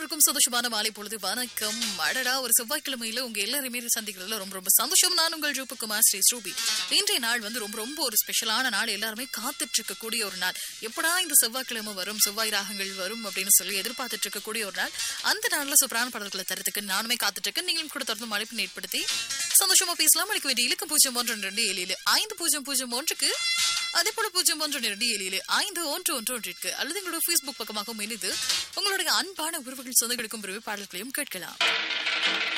அனைவருக்கும் சந்தோஷமான மாலை பொழுது வணக்கம் அடடா ஒரு செவ்வாய்க்கிழமையில உங்க எல்லாருமே சந்திக்கிறதுல ரொம்ப ரொம்ப சந்தோஷம் நான் உங்கள் ஜூப்புக்குமார் ஸ்ரீ ஸ்ரூபி இன்றைய நாள் வந்து ரொம்ப ரொம்ப ஒரு ஸ்பெஷலான நாள் எல்லாருமே காத்துட்டு இருக்கக்கூடிய ஒரு நாள் எப்படா இந்த செவ்வாய்க்கிழமை வரும் செவ்வாய் ராகங்கள் வரும் அப்படின்னு சொல்லி எதிர்பார்த்துட்டு இருக்கக்கூடிய ஒரு நாள் அந்த நாள்ல சூப்பரான படங்களை தரத்துக்கு நானுமே காத்துட்டு இருக்கேன் நீங்களும் கூட தொடர்ந்து மழைப்பினை ஏற்படுத்தி சந்தோஷமா பேசலாம் அளிக்க வேண்டிய இலக்கம் பூஜ்ஜியம் ஒன்று ரெண்டு ஏழு ஏழு ஐந்து பூஜ்ஜியம் பூஜ்ஜியம் ஒன்றுக்கு அதே போல பூஜ்ஜியம் ஒன்று இரண்டு ஏழு ஏழு ஐந்து ஒன்று ஒன்று ஒன்றிற்கு அல்லது எங்களோட ஃபேஸ்புக் பக்கமாகவும் இணைந்து உங்களுடைய அன்பான உறவுகள் சொந்தங்களுக்கும் விரும்பி பாடல்களையும் கேட்கலாம்